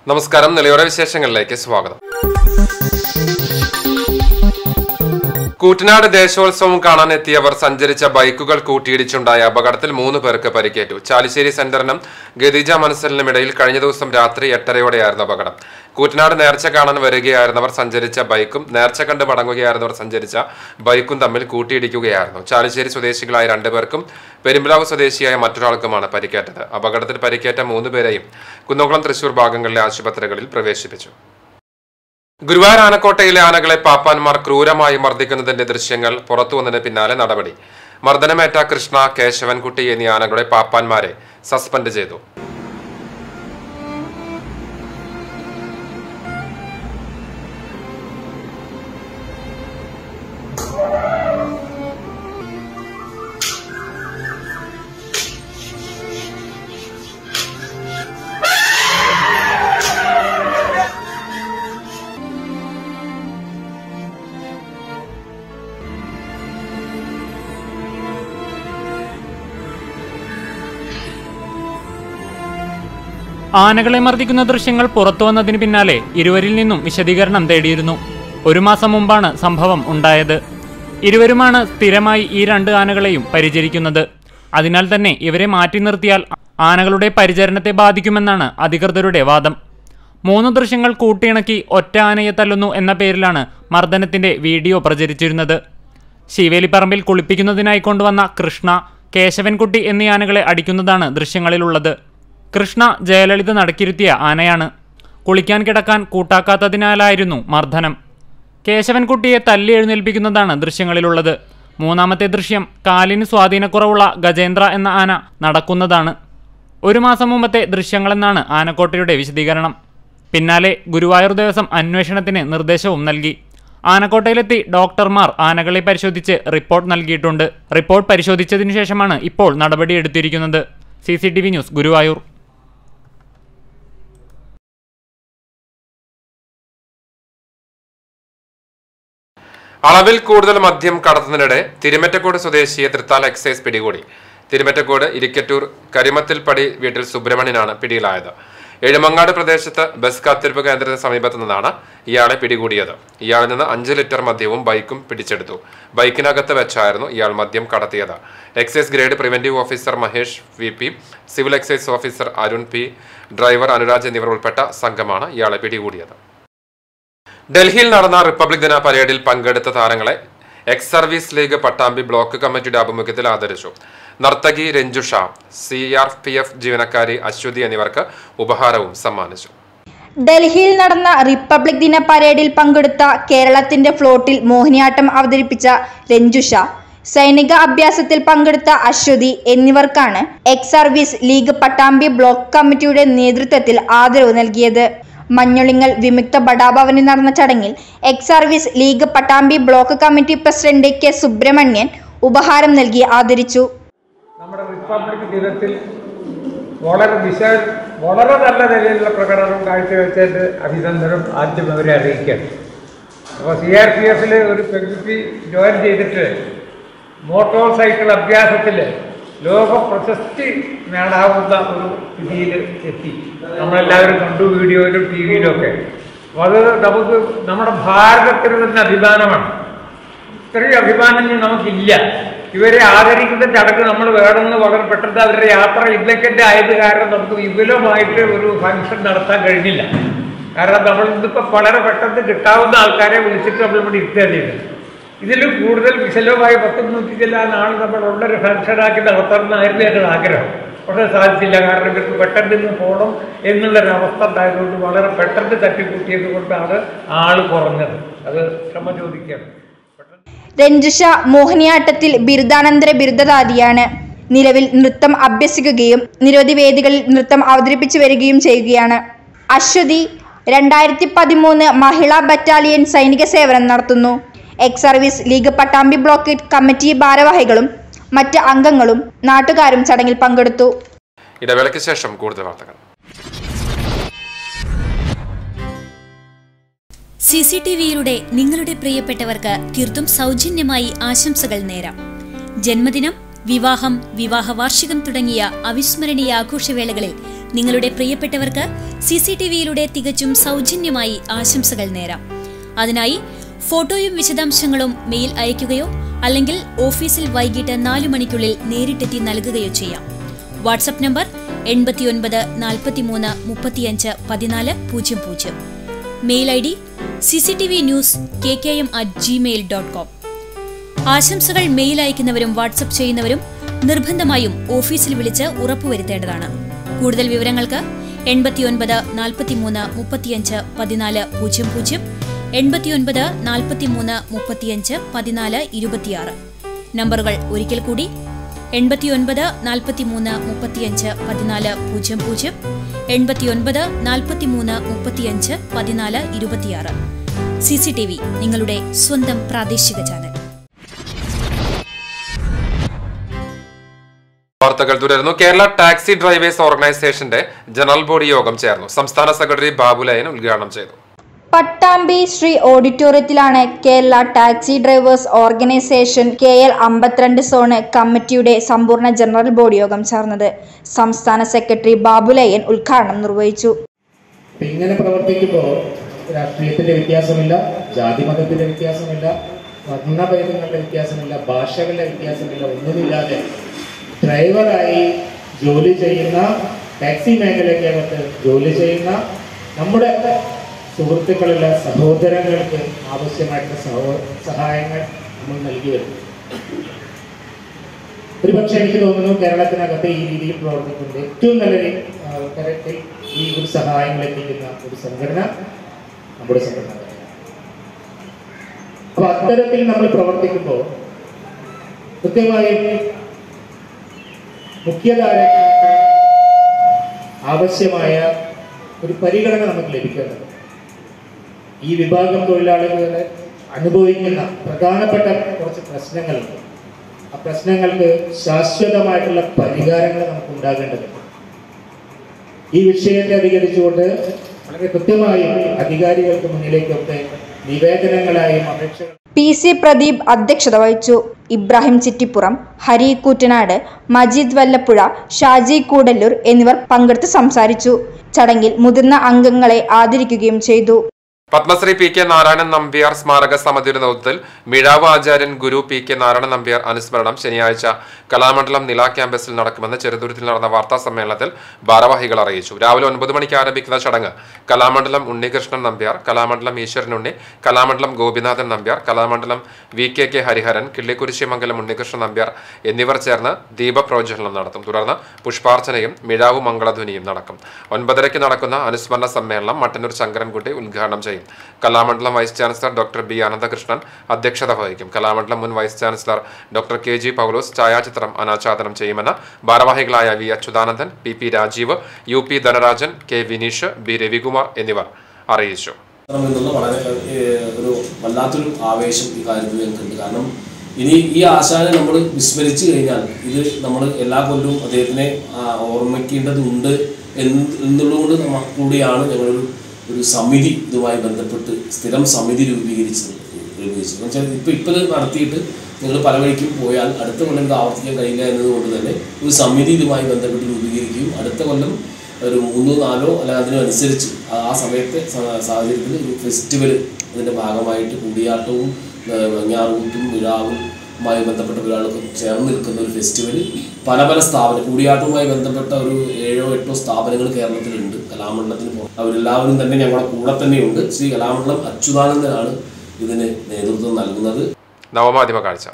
നമസ്കാരം നിലയോടെ വിശേഷങ്ങളിലേക്ക് സ്വാഗതം കൂറ്റനാട് ദേശോത്സവം കാണാൻ എത്തിയവർ സഞ്ചരിച്ച ബൈക്കുകൾ കൂട്ടിയിടിച്ചുണ്ടായ അപകടത്തിൽ മൂന്ന് പേർക്ക് പരിക്കേറ്റു ചാലിശ്ശേരി സെന്ററിനും ഗതിജ മനസ്സലിനും ഇടയിൽ കഴിഞ്ഞ ദിവസം രാത്രി എട്ടരയോടെയായിരുന്നു അപകടം കൂറ്റനാട് നേർച്ച കാണാൻ വരികയായിരുന്നവർ സഞ്ചരിച്ച ബൈക്കും നേർച്ച കണ്ട് മടങ്ങുകയായിരുന്നവർ സഞ്ചരിച്ച ബൈക്കും തമ്മിൽ കൂട്ടിയിടിക്കുകയായിരുന്നു ചാലിശ്ശേരി സ്വദേശികളായ രണ്ടുപേർക്കും പെരുമ്പിലാവ് സ്വദേശിയായ മറ്റൊരാൾക്കുമാണ് പരിക്കേറ്റത് അപകടത്തിൽ പരിക്കേറ്റ മൂന്ന് പേരെയും കുന്നംകുളം തൃശൂർ ഭാഗങ്ങളിലെ ആശുപത്രികളിൽ പ്രവേശിപ്പിച്ചു ഗുരുവായൂർ ആനക്കോട്ടയിലെ ആനകളെ പാപ്പാന്മാർ ക്രൂരമായി മർദ്ദിക്കുന്നതിന്റെ ദൃശ്യങ്ങൾ പുറത്തുവന്നതിന് പിന്നാലെ നടപടി മർദ്ദനമേറ്റ കൃഷ്ണ കേശവൻകുട്ടി എന്നീ ആനകളുടെ പാപ്പാന്മാരെ സസ്പെൻഡ് ചെയ്തു ആനകളെ മർദ്ദിക്കുന്ന ദൃശ്യങ്ങൾ പുറത്തുവന്നതിന് പിന്നാലെ ഇരുവരിൽ നിന്നും വിശദീകരണം തേടിയിരുന്നു ഒരു മാസം മുമ്പാണ് സംഭവം ഉണ്ടായത് ഇരുവരുമാണ് സ്ഥിരമായി ഈ രണ്ട് ആനകളെയും പരിചരിക്കുന്നത് അതിനാൽ തന്നെ ഇവരെ മാറ്റി നിർത്തിയാൽ ആനകളുടെ പരിചരണത്തെ ബാധിക്കുമെന്നാണ് അധികൃതരുടെ വാദം മൂന്ന് ദൃശ്യങ്ങൾ കൂട്ടിയിണക്കി ഒറ്റ ആനയെ തല്ലുന്നു എന്ന പേരിലാണ് മർദ്ദനത്തിന്റെ വീഡിയോ പ്രചരിച്ചിരുന്നത് ശിവേലിപ്പറമ്പിൽ കുളിപ്പിക്കുന്നതിനായി കൊണ്ടുവന്ന കൃഷ്ണ കേശവൻകുട്ടി എന്നീ ആനകളെ അടിക്കുന്നതാണ് ദൃശ്യങ്ങളിലുള്ളത് കൃഷ്ണ ജയലളിത നടക്കിരുത്തിയ ആനയാണ് കുളിക്കാൻ കിടക്കാൻ കൂട്ടാക്കാത്തതിനാലായിരുന്നു മർദ്ദനം കേശവൻകുട്ടിയെ തല്ലി എഴുന്നേൽപ്പിക്കുന്നതാണ് ദൃശ്യങ്ങളിലുള്ളത് മൂന്നാമത്തെ ദൃശ്യം കാലിന് സ്വാധീനക്കുറവുള്ള ഗജേന്ദ്ര എന്ന ആന നടക്കുന്നതാണ് ഒരു മാസം മുമ്പത്തെ ദൃശ്യങ്ങളെന്നാണ് ആനക്കോട്ടയുടെ വിശദീകരണം പിന്നാലെ ഗുരുവായൂർ ദേവസ്വം അന്വേഷണത്തിന് നിർദ്ദേശവും നൽകി ആനക്കോട്ടയിലെത്തി ഡോക്ടർമാർ ആനകളെ പരിശോധിച്ച് റിപ്പോർട്ട് നൽകിയിട്ടുണ്ട് റിപ്പോർട്ട് പരിശോധിച്ചതിനു ശേഷമാണ് ഇപ്പോൾ നടപടിയെടുത്തിരിക്കുന്നത് C C T V news Guruvayur അളവിൽ കൂടുതൽ മദ്യം കടത്തുന്നതിനിടെ തിരുമറ്റക്കോട് സ്വദേശിയെ തൃത്താല എക്സൈസ് പിടികൂടി തിരുമറ്റക്കോട് ഇരിക്കറ്റൂർ കരിമത്തിൽപ്പടി വീട്ടിൽ സുബ്രഹ്മണ്യനാണ് പിടിയിലായത് എഴുമങ്ങാട് പ്രദേശത്ത് ബസ് കാത്തിരിപ്പ് കേന്ദ്രത്തിന് സമീപത്തു നിന്നാണ് ഇയാളെ പിടികൂടിയത് ഇയാളിൽ നിന്ന് അഞ്ച് ലിറ്റർ മദ്യവും ബൈക്കും പിടിച്ചെടുത്തു ബൈക്കിനകത്ത് വെച്ചായിരുന്നു ഇയാൾ മദ്യം കടത്തിയത് excise grade preventive officer Mahesh V P civil excise officer Arun P driver Anuraj എന്നിവർ ഉൾപ്പെട്ട സംഘമാണ് ഇയാളെ പിടികൂടിയത് ഡൽഹിയിൽ നടന്ന റിപ്പബ്ലിക് ദിന പരേഡിൽ പങ്കെടുത്ത താരങ്ങളെ ex service league Pattambi block കമ്മിറ്റിയുടെ ആഭിമുഖ്യത്തിൽ ആദരിച്ചു നർത്തകി Ranjusha C R P F ജീവനക്കാരി അശ്വതി എന്നിവർക്ക് ഉപഹാരവും സമ്മാനിച്ചു ഡൽഹിയിൽ നടന്ന റിപ്പബ്ലിക് ദിന പരേഡിൽ പങ്കെടുത്ത കേരളത്തിന്റെ ഫ്ലോട്ടിൽ മോഹിനിയാട്ടം അവതരിപ്പിച്ച രഞ്ജുഷ സൈനിക അഭ്യാസത്തിൽ പങ്കെടുത്ത അശ്വതി എന്നിവർക്കാണ് ex service league Pattambi block കമ്മിറ്റിയുടെ നേതൃത്വത്തിൽ ആദരവ് നൽകിയത് മഞ്ഞുളിങ്ങൽ വിമുക്ത ബഡാഭവനിൽ നടന്ന ചടങ്ങിൽ ex service league Pattambi block committee president K Subramanian ഉപഹാരം നൽകി ആദരിച്ചു നമ്മുടെ റിപ്പബ്ലിക് ദിനത്തിൽ വളരെ വിശ വളരെ നല്ല നിലയിലുള്ള പ്രകടനം കാഴ്ചവെച്ചതിൻ്റെ അഭിനന്ദനം ആദ്യം അവരെ അറിയിക്കുകയാണ് അപ്പോൾ സി ആർ പി എഫിൽ ഒരു പെൺകുട്ടി ജോയിൻ ചെയ്തിട്ട് മോട്ടോർ സൈക്കിൾ അഭ്യാസത്തിൽ ലോക പ്രശസ്തി നേടാവുന്ന ഒരു സ്ഥിതിയിൽ എത്തി നമ്മളെല്ലാവരും കണ്ടു വീഡിയോയിലും ടി വിയിലും ഒക്കെ അപ്പോൾ അത് നമുക്ക് നമ്മുടെ ഭാരതത്തിന് തന്നെ അഭിമാനമാണ് ഇത്രയും അഭിമാനം ഇനി നമുക്കില്ല ഇവരെ ആദരിക്കുന്ന ചടങ്ങ് നമ്മൾ വേണമെന്ന് വളരെ പെട്ടെന്ന് അവരുടെ യാത്ര ഇന്നക്കൻ്റെ ആയത് കാരണം നമുക്ക് വിപുലമായിട്ട് ഒരു ഫംഗ്ഷൻ നടത്താൻ കഴിഞ്ഞില്ല കാരണം നമ്മൾ ഇന്നിപ്പോൾ വളരെ പെട്ടെന്ന് കിട്ടാവുന്ന ആൾക്കാരെ വിളിച്ചിട്ട് നമ്മൾ ഇവിടെ ഇരുത്തുകയാണ് ചെയ്തത് ഇതിൽ കൂടുതൽ വിശലമായി പത്ത് നൂറ്റി ചില നാൾ നമ്മൾ ഉള്ളൊരു ഫംഗ്ഷനാക്കി നടത്തണമെന്നായിരുന്നു എൻ്റെ ആഗ്രഹം പക്ഷേ സാധിച്ചില്ല കാരണം ഇവർക്ക് പെട്ടെന്ന് ഇന്ന് പോകണം എന്നുള്ളൊരവസ്ഥ ഉണ്ടായതുകൊണ്ട് വളരെ പെട്ടെന്ന് തട്ടിക്കൂട്ടിയത് കൊണ്ടാണ് ആൾ കുറഞ്ഞത് അത് ക്ഷമ ചോദിക്കുകയാണ് രഞ്ജുഷ മോഹിനിയാട്ടത്തിൽ ബിരുദാനന്തര ബിരുദധാരിയാണ് നിലവിൽ നൃത്തം അഭ്യസിക്കുകയും നിരവധി വേദികളിൽ നൃത്തം അവതരിപ്പിച്ചു വരികയും ചെയ്യുകയാണ് അശ്വതി രണ്ടായിരത്തി പതിമൂന്ന് മഹിളാ ബറ്റാലിയൻ സൈനിക സേവനം നടത്തുന്നു ex service league Pattambi block committee ഭാരവാഹികളും മറ്റ് അംഗങ്ങളും നാട്ടുകാരും ചടങ്ങിൽ പങ്കെടുത്തു ഇടവേളയ്ക്ക് ശേഷം കൂടുതൽ വാർത്തകൾ സി സി ടി വിയിലൂടെ നിങ്ങളുടെ പ്രിയപ്പെട്ടവർക്ക് തീർത്തും സൗജന്യമായി ആശംസകൾ നേരാം ജന്മദിനം വിവാഹം വിവാഹ വാർഷികം തുടങ്ങിയ അവിസ്മരണീയ ആഘോഷവേളകളിൽ നിങ്ങളുടെ പ്രിയപ്പെട്ടവർക്ക് സി സി ടി വിയിലൂടെ തികച്ചും സൗജന്യമായി ആശംസകൾ നേരാം അതിനായി ഫോട്ടോയും വിശദാംശങ്ങളും മെയിൽ അയയ്ക്കുകയോ അല്ലെങ്കിൽ ഓഫീസിൽ വൈകിട്ട് നാലു മണിക്കുള്ളിൽ നേരിട്ടെത്തി നൽകുകയോ ചെയ്യാം വാട്സപ്പ് നമ്പർ എൺപത്തിയൊൻപത് നാൽപ്പത്തിമൂന്ന് മുപ്പത്തിയഞ്ച് പതിനാല് പൂജ്യം പൂജ്യം mail I D C C T V news K K M at Gmail dot com ആശംസകൾ മെയിൽ അയക്കുന്നവരും വാട്സപ്പ് ചെയ്യുന്നവരും നിർബന്ധമായും ഓഫീസിൽ വിളിച്ച് ഉറപ്പുവരുത്തേണ്ടതാണ് കൂടുതൽ വിവരങ്ങൾക്ക് എൺപത്തിയൊൻപത് നാൽപ്പത്തിമൂന്ന് മുപ്പത്തിയഞ്ച് പതിനാല് പൂജ്യം പൂജ്യം എൺപത്തിയൊൻപത് നാൽപ്പത്തിമൂന്ന് മുപ്പത്തിയഞ്ച് പതിനാല് ഇരുപത്തിയാറ് നമ്പറുകൾ ഒരിക്കൽ കൂടി എൺപത്തിയൊൻപത് നാൽപ്പത്തിമൂന്ന് മുപ്പത്തിയഞ്ച് പതിനാല് പൂജ്യം പൂജ്യം എൺപത്തിയൊൻപത് നാൽപ്പത്തിമൂന്ന് മുപ്പത്തിയഞ്ച് പതിനാല് ഇരുപത്തിയാറ് സി സി ടി വി നിങ്ങളുടെ സ്വന്തം പ്രാദേശിക ചാനൽ വാർത്തകൾ തുടരുന്നു കേരള ടാക്സി ഡ്രൈവേഴ്സ് ഓർഗനൈസേഷന്റെ ജനറൽ ബോഡി യോഗം ചേർന്നു സംസ്ഥാന സെക്രട്ടറി ബാബുലയൻ ഉദ്ഘാടനം ചെയ്തു പട്ടാമ്പി ശ്രീ ഓഡിറ്റോറിയത്തിലാണ് Kerala taxi drivers organisation K L അമ്പത്തിരണ്ട് സോണ് കമ്മിറ്റിയുടെ സമ്പൂർണ്ണ ജനറൽ ബോഡി യോഗം ചേർന്നത് സംസ്ഥാന സെക്രട്ടറി ബാബുലയ്യൻ ഉദ്ഘാടനം നിർവഹിച്ചു അപ്പൊ ഇങ്ങനെ പ്രവർത്തിക്കുമ്പോൾ രാഷ്ട്രീയത്തിന്റെ വ്യത്യാസമില്ല ജാതിമതത്തിന്റെ വ്യത്യാസമില്ല വർണ്ണഭേദങ്ങളുടെ വ്യത്യാസമില്ല ഭാഷകളുടെ വ്യത്യാസമില്ല ഒന്നുമില്ലാതെ ഡ്രൈവറായി ജോലി ചെയ്യുന്ന ടാക്സി മേഖലയ്ക്കകത്ത് ജോലി ചെയ്യുന്ന നമ്മുടെ സുഹൃത്തുക്കളുള്ള സഹോദരങ്ങൾക്ക് ആവശ്യമായിട്ടുള്ള സഹോ സഹായങ്ങൾ നമ്മൾ നൽകി വരുന്നു ഒരുപക്ഷെ എനിക്ക് തോന്നുന്നു കേരളത്തിനകത്ത് ഈ രീതിയിൽ പ്രവർത്തിക്കുന്നത് ഏറ്റവും നല്ല രീ- ആ, തരത്തിൽ ഈ ഒരു സഹായങ്ങൾ എത്തിക്കുന്ന ഒരു സംഘടന നമ്മുടെ സംഘടന തന്നെയാണ്. അപ്പൊ അത്തരത്തിൽ നമ്മൾ പ്രവർത്തിക്കുമ്പോൾ കൃത്യമായും മുഖ്യധാര ആവശ്യമായ ഒരു പരിഗണന നമുക്ക് ലഭിക്കേണ്ടത് ഈ വിഭാഗം തൊഴിലാളികളെ അനുഭവിക്കുന്ന പ്രധാനപ്പെട്ട കുറച്ച് പ്രശ്നങ്ങളുണ്ട് ആ പ്രശ്നങ്ങൾക്ക് ശാശ്വതമായിട്ടുള്ള പരിഹാരങ്ങൾ നമുക്ക് ഉണ്ടാകേണ്ടതുണ്ട് ഈ വിഷയത്തെ അധികരിച്ചുകൊണ്ട് വളരെ കൃത്യമായും അധികാരികൾക്ക് മുന്നിലേക്കൊക്കെ നിവേദനങ്ങളായും അപേക്ഷകൾ പി സി പ്രദീപ് അധ്യക്ഷത വഹിച്ചു ഇബ്രാഹിം ചിറ്റിപ്പുറം ഹരി കൂറ്റനാട് മജീദ് വല്ലപ്പുഴ ഷാജി കൂടല്ലൂർ എന്നിവർ പങ്കെടുത്ത് സംസാരിച്ചു ചടങ്ങിൽ മുതിർന്ന അംഗങ്ങളെ ആദരിക്കുകയും ചെയ്തു പത്മശ്രീ പി കെ നാരായണൻ നമ്പ്യാർ സ്മാരക സമിതിയുടെ നേതൃത്വത്തിൽ മിഴാവ് ആചാര്യൻ ഗുരു പി കെ നാരായണൻ നമ്പ്യാർ അനുസ്മരണം ശനിയാഴ്ച കലാമണ്ഡലം നില ക്യാമ്പസിൽ നടക്കുമെന്ന് ചെറുതുരുത്തിൽ നടന്ന വാർത്താ സമ്മേളനത്തിൽ ഭാരവാഹികൾ അറിയിച്ചു രാവിലെ ഒൻപത് മണിക്ക് ആരംഭിക്കുന്ന ചടങ്ങ് Kalamandalam Unnikrishnan Nambiar Kalamandalam Eswaran Unni Kalamandalam Gopinathan Nambiar Kalamandalam V K K Hariharan Killikkurussimangalam Unnikrishnan Nambiar എന്നിവർ ചേർന്ന് ദീപപ്രോജ്വലനം നടത്തും തുടർന്ന് പുഷ്പാർച്ചനയും മിഴാവ് മംഗളധ്വനിയും നടക്കും ഒൻപതരയ്ക്ക് നടക്കുന്ന അനുസ്മരണ സമ്മേളനം മട്ടന്നൂർ ശങ്കരൻകുട്ടി ഉദ്ഘാടനം ചെയ്യും Kalamandalam vice chancellor doctor B Ananthakrishnan അധ്യക്ഷത വഹിക്കും കലാമണ്ഡലം മുൻ vice chancellor doctor K G Paulose ഛായാചിത്രം അനാച്ഛാദനം ചെയ്യുമെന്ന് ഭാരവാഹികളായ V Achuthanandan P P Rajeev U P Dhanarajan K Vineesh B Ravikumar എന്നിവർ അറിയിച്ചു എന്നുള്ള വളരെ ഏഹ്, ഒരു വല്ലാത്തൊരു ആവേശം ഈ കാര്യത്തിൽ ഞങ്ങൾക്കുണ്ട് കാരണം ഇനി ഈ ആശാനെ നമ്മൾ വിസ്മരിച്ചു കഴിഞ്ഞാൽ ഇത് നമ്മൾ എല്ലാ കൊല്ലവും അദ്ദേഹത്തിനെ ആ, ഓർമ്മിക്കേണ്ടതുണ്ട് എന്ന് എന്നുള്ളതുകൊണ്ട് നമ്മ കൂടിയാണ് ഞങ്ങളൊരു ഒരു സമിതി ഇതുമായി ബന്ധപ്പെട്ട് സ്ഥിരം സമിതി രൂപീകരിച്ചത് രൂപീകരിച്ചത് എന്ന് വെച്ചാൽ ഇപ്പം ഇപ്പം ഇത് നടത്തിയിട്ട് നിങ്ങൾ പല വഴിക്കും പോയാൽ അടുത്ത കൊല്ലം ഇത് ആവർത്തിക്കാൻ കഴിയില്ല എന്നതുകൊണ്ട് തന്നെ ഒരു സമിതി ഇതുമായി ബന്ധപ്പെട്ട് രൂപീകരിക്കുകയും അടുത്ത കൊല്ലം ഒരു മൂന്നോ നാലോ അല്ല അതിനനുസരിച്ച് ആ ആ സമയത്തെ സ- സാഹചര്യത്തിൽ ഒരു ഫെസ്റ്റിവൽ അതിൻ്റെ ഭാഗമായിട്ട് കൂടിയാട്ടവും വെങ്ങാറൂട്ടും വിഴാവുമായി ബന്ധപ്പെട്ട ഒരാൾക്കും ചേർന്ന് നിൽക്കുന്ന ഒരു ഫെസ്റ്റിവൽ പല പല സ്ഥാപനം കൂടിയാട്ടവുമായി ബന്ധപ്പെട്ട ഒരു ഏഴോ എട്ടോ സ്ഥാപനങ്ങൾ കേരളത്തിലുണ്ട് കലാമണ്ഡലത്തിന് പുറത്ത് അവരെല്ലാവരും തന്നെ ഞങ്ങളുടെ കൂടെ തന്നെയുണ്ട് ശ്രീ കലാമണ്ഡലം അച്യുതാനന്ദനാണ് ഇതിന് നേതൃത്വം നൽകുന്നത് നവമാധ്യമ കാഴ്ച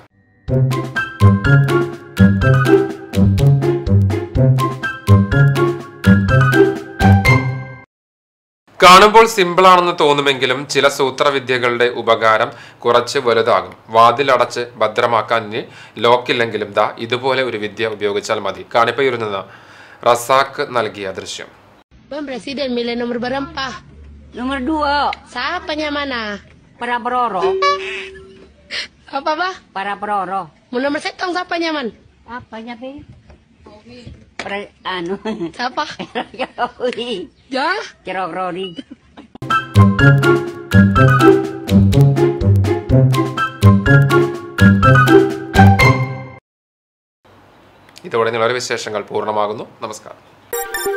കാണുമ്പോൾ സിമ്പിളാണെന്ന് തോന്നുമെങ്കിലും ചില സൂത്രവിദ്യകളുടെ ഉപകാരം കുറച്ച് വലുതാകും വാതിലടച്ച് ഭദ്രമാക്കാൻ ഇനി ലോക്കില്ലെങ്കിലും ദാ ഇതുപോലെ ഒരു വിദ്യ ഉപയോഗിച്ചാൽ മതി കാണിപ്പയിരുന്നത് റസാക്ക് നൽകിയ ദൃശ്യം Bang Presiden milih nomor berapa? Nomor dua, Siapanya mana? para beroro. Apa bah? Para beroro. Mau nomor setong siapanya man? Apanya, Be? Para, ano? Siapa? Kerok-rori. Ya? Kerok-rori. ഇതോടെ നിങ്ങളുടെ വിശേഷങ്ങൾ പൂർണ്ണമാകുന്നു നമസ്കാരം